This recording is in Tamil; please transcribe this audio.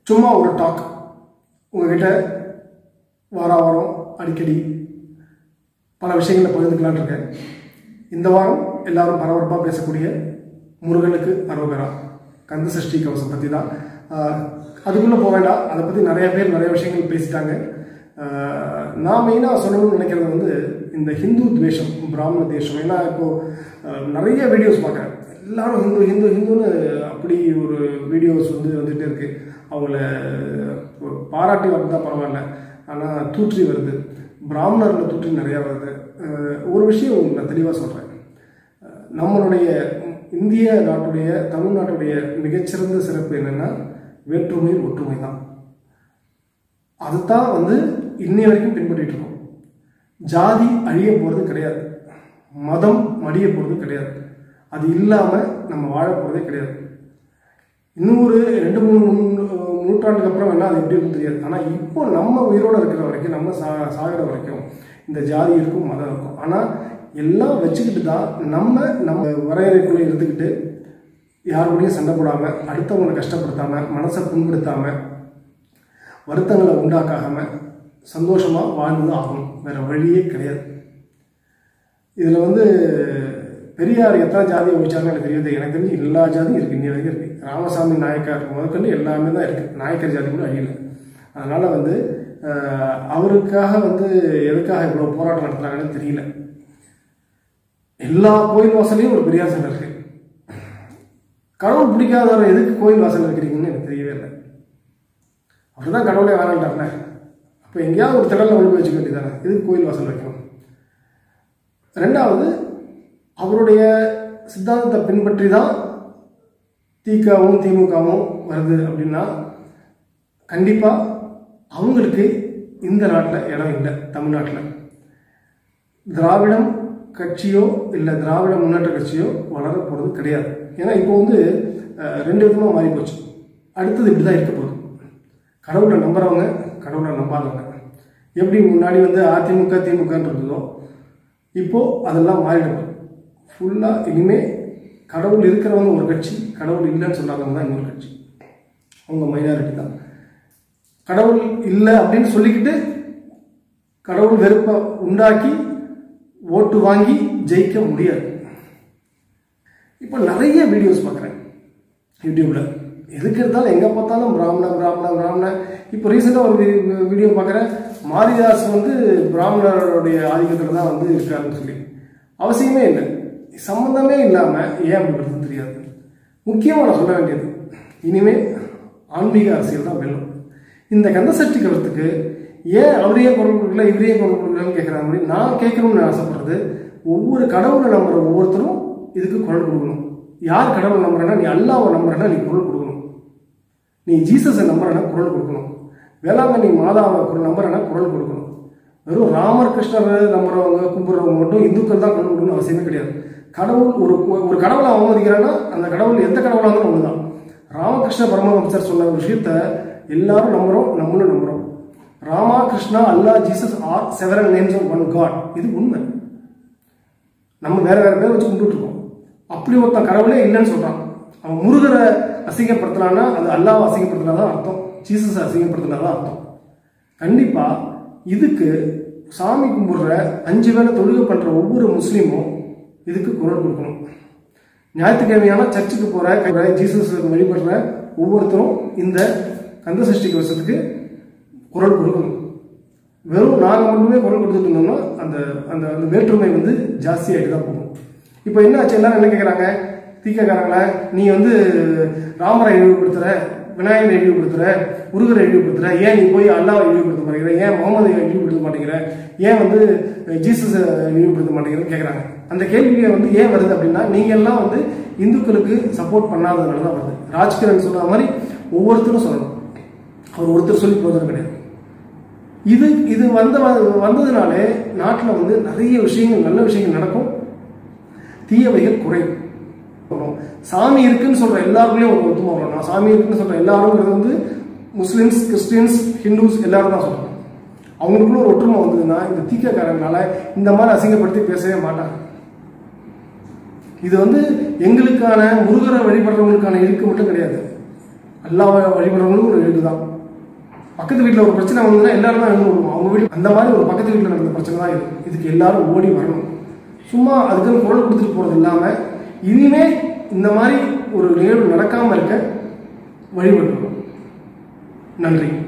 சும்மா ஒரு டாக் உங்ககிட்ட வார வாரம் அடிக்கடி பல விஷயங்களை பகிர்ந்துக்கலான்னு இருக்கேன் இந்த வாரம் எல்லாரும் பரபரப்பாக பேசக்கூடிய முருகனுக்கு அரோகரா கந்த சஷ்டி கவசம் பற்றி தான் ஆஹ், அதுக்குள்ளே போக வேண்டாம் அதை பற்றி நிறைய பேர் நிறைய விஷயங்கள் பேசிட்டாங்க ஆஹ், நான் மெயினாக சொல்லணும்னு நினைக்கிறது வந்து இந்த ஹிந்து துவேஷம் பிராமண தேசம் ஏன்னா இப்போது நிறைய வீடியோஸ் பார்க்குறேன் எல்லாரும் ஹிந்து ஹிந்து ஹிந்துன்னு அப்படி ஒரு வீடியோஸ் வந்து வந்துகிட்டே இருக்கு அவங்கள பாராட்டி வரதா பரவாயில்ல ஆனால் தூற்றி வருது பிராமணரில் தூற்றி நிறையா வருது அஹ் ஒரு விஷயம் நான் தெளிவாக சொல்கிறேன் நம்மளுடைய இந்திய நாட்டுடைய தமிழ்நாட்டுடைய மிகச்சிறந்த சிறப்பு என்னென்னா வேற்றுமையில் ஒற்றுமை தான் அதுதான் வந்து இன்னை வரைக்கும் பின்பற்றிட்டு இருக்கோம் ஜாதி அழிய போகிறது கிடையாது மதம் மடிய போகிறது கிடையாது அது இல்லாமல் நம்ம வாழ போகிறதே கிடையாது இன்னும் ஒரு ரெண்டு மூணு நூ- நூற்றாண்டுக்கு அப்புறம் வேணா அது எப்படி இருக்கும் தெரியாது ஆனால் இப்போ நம்ம உயிரோடு இருக்கிற வரைக்கும் நம்ம சா சாகிற வரைக்கும் இந்த ஜாதி இருக்கும் மதம் இருக்கும் ஆனால் எல்லாம் வச்சுக்கிட்டு தான் நம்ம நம்ம வரையறைக்குள்ளே இருந்துக்கிட்டு யாருக்கூடயும் சண்டை போடாமல் அடுத்தவங்களை கஷ்டப்படுத்தாமல் மனசை புண்படுத்தாமல் வருத்தங்களை உண்டாக்காமல் சந்தோஷமாக வாழ்ந்து தான் ஆகணும் வேறு வழியே கிடையாது இதில் வந்து பெரியார் எத்தனை ஜாதி ஒழிச்சாருன்னு எனக்கு தெரியாது எனக்கு தெரிஞ்சு எல்லா ஜாதியும் இருக்குது இன்னி வரைக்கும் இருக்குது ராமசாமி நாயக்கர் முதற்கொண்டு எல்லாமே தான் இருக்குது நாயக்கர் ஜாதி கூட அழியல அதனால் வந்து அஹ், அவருக்காக வந்து எதுக்காக இவ்வளோ போராட்டம் நடத்துனாங்கன்னு தெரியல எல்லா கோயில் வாசல்லையும் ஒரு பெரியார் சிலை இருக்கு கடவுள் பிடிக்காதவரை எதுக்கு கோயில் வாசல் வைக்கிறீங்கன்னு எனக்கு தெரியவே இல்லை அவர் தான் கடவுளே வேணான்ட்டார்ல அப்போ எங்கேயாவது ஒரு திடலில் ஒழுங்கு வச்சுக்க வேண்டியதானே எதுக்கு கோயில் வாசல் வைக்கணும் ரெண்டாவது அவருடைய சித்தாந்தத்தை பின்பற்றி தான் திகவும் திமுகவும் வருது அப்படின்னா கண்டிப்பாக அவங்களுக்கு இந்த நாட்டில் இடம் இல்லை தமிழ்நாட்டில் திராவிடம் கட்சியோ இல்லை திராவிட முன்னேற்ற கட்சியோ வளர போகிறது கிடையாது ஏன்னா இப்போ வந்து அஹ், ரெண்டு விதமாக மாறி போச்சு அடுத்தது இப்படி தான் இருக்க போகுது கடவுளை நம்புறவங்க கடவுளை நம்பாதவங்க எப்படி முன்னாடி வந்து அதிமுக திமுகன்னு இருந்ததோ இப்போ அதெல்லாம் மாறிடும் ஃபுல்லாக இனிமே கடவுள் இருக்கிறவங்க ஒரு கட்சி கடவுள் இல்லைன்னு சொல்லாதவங்க தான் இன்னொரு கட்சி அவங்க மைனாரிட்டி தான் கடவுள் இல்லை அப்படின்னு சொல்லிக்கிட்டு கடவுள் வெறுப்பை உண்டாக்கி ஓட்டு வாங்கி ஜெயிக்க முடியாது இப்போ நிறைய வீடியோஸ் பார்க்குறேன் யூடியூப்ல எதுக்கு எடுத்தாலும் எங்கே பார்த்தாலும் பிராமண பிராமண பிராமண இப்போ ரீசெண்டாக ஒரு வி- வீடியோ பார்க்குறேன் மாரிதாஸ் வந்து பிராமணருடைய ஆதிக்கத்தில் தான் வந்து இருக்காருன்னு சொல்லி அவசியமே இல்லை சம்மந்தமே இல்லாமல் ஏன் அப்படி வருதுன்னு தெரியாது முக்கியமாக நான் சொல்ல வேண்டியது இனிமே ஆன்மீக அரசியல் தான் வெல்லும் இந்த கந்தசஷ்டி கருத்துக்கு ஏன் அவரையே குரல் கொடுக்கல இவரையே குரல் கொடுக்கலன்னு கேட்குற மாதிரி நான் கேட்கணும்னு ஆசைப்படுறது ஒவ்வொரு கடவுளை நம்புற ஒவ்வொருத்தரும் இதுக்கு குரல் கொடுக்கணும் யார் கடவுளை நம்புறேன்னா நீ அல்லாவை நம்புறேன்னா நீ குரல் கொடுக்கணும் நீ ஜீசஸை நம்புறேன்னா குரல் கொடுக்கணும் வேளாங்கண்ணி மாதாவை குரல் நம்புறேன்னா குரல் கொடுக்கணும் வெறும் ராமர் கிருஷ்ணர் நம்புறவங்க கும்பிட்றவங்க மட்டும் இந்துக்கள் தான் குரல் கொடுக்கணும் அவசியமே கிடையாது கடவுள் ஒரு ஒரு கடவுளை அவமதிக்கிறான்னா அந்த கடவுள் எந்த கடவுளாக இருந்தாலும் ஒண்ணுதான் ராமகிருஷ்ண பரமஹம்சர் சொன்ன ஒரு விஷயத்த எல்லாரும் நம்புறோம் நம்மளும் நம்புறோம் Rama Krishna Allah Jesus are several names of one God இது உண்மை நம்ம வேற வேற பேர் வச்சு கும்பிட்டு இருக்கோம் அப்படி ஒருத்தன் கடவுளே இல்லைன்னு சொல்றான் அவன் முருகரை அசிங்கப்படுத்தினான்னா அது அல்லாவை அசிங்கப்படுத்தினா தான் அர்த்தம் ஜீசஸ் அசிங்கப்படுத்தினா தான் அர்த்தம் கண்டிப்பா இதுக்கு சாமி கும்பிடுற அஞ்சு வேளை தொழுகை பண்ற ஒவ்வொரு முஸ்லீமும் இதுக்கு குரல் கொடுக்கணும் ஞாயிற்றுக்கிழமையான சர்ச்சுக்கு போற ஜீசஸ் வழிபடுற ஒவ்வொருத்தரும் இந்த கந்த சஷ்டி கவசத்துக்கு குரல் கொடுக்கணும் வெறும் நாங்கள் மட்டுமே குரல் கொடுத்துட்டு இருந்தோம்னா அந்த அந்த அந்த வேற்றுமை வந்து ஜாஸ்தியாகிட்டு தான் போகும் இப்போ என்ன ஆச்சு எல்லாரும் என்ன கேட்குறாங்க தீக்கக்காரங்கள நீ வந்து ராமரை இழிவுபடுத்துற விநாயகரை இழிவுபடுத்துற முருகரை இழிவுபடுத்துற ஏன் நீ போய் அல்லாவை இழிவுபடுத்த மாட்டேங்கிற ஏன் முகமதை இழிவுபடுத்த மாட்டேங்கிற ஏன் வந்து ஜீசஸை இழிவுபடுத்த மாட்டேங்கிறன்னு கேட்குறாங்க அந்த கேள்வியை வந்து ஏன் வருது அப்படின்னா நீங்க எல்லாம் வந்து இந்துக்களுக்கு சப்போர்ட் பண்ணாததுனால தான் வருது ராஜ்கிரண் சொன்ன மாதிரி ஒவ்வொருத்தரும் சொல்லணும் அவர் ஒருத்தர் சொல்லி போதும் கிடையாது இது இது வந்த வந்ததுனாலே நாட்டில் வந்து நிறைய விஷயங்கள் நல்ல விஷயங்கள் நடக்கும் தீயவைகள் குறையும் அப்புறம் சாமி இருக்குன்னு சொல்ற எல்லாருக்குள்ளேயும் ஒரு ஒத்துமை வரும் நான் சாமி இருக்குன்னு சொல்ற எல்லாருங்கிறது வந்து முஸ்லிம்ஸ் கிறிஸ்டியன்ஸ் ஹிந்துஸ் எல்லாரும் தான் சொல்றாங்க அவங்களுக்குள்ள ஒரு ஒற்றுமை வந்ததுன்னா இந்த தீக்கக்காரங்களால இந்த மாதிரி அசிங்கப்படுத்தி பேசவே மாட்டாங்க இது வந்து எங்களுக்கான முருகரை வழிபடுறவங்களுக்கான இருக்கு மட்டும் கிடையாது அல்லாவை வழிபடுறவங்களும் ஒரு எழுது தான் பக்கத்து வீட்டில் ஒரு பிரச்சனை வந்ததுன்னா எல்லாரும் தான் எழுந்து விடுவோம் அவங்க வீடு அந்த மாதிரி ஒரு பக்கத்து வீட்டில் நடந்த பிரச்சனை தான் இது இதுக்கு எல்லாரும் ஓடி வரணும் சும்மா அதுக்குன்னு குரல் கொடுத்துட்டு போகிறது இல்லாமல் இனிமே இந்த மாதிரி ஒரு நிகழ்வு நடக்காமல் இருக்க வழிபடுறோம் நன்றி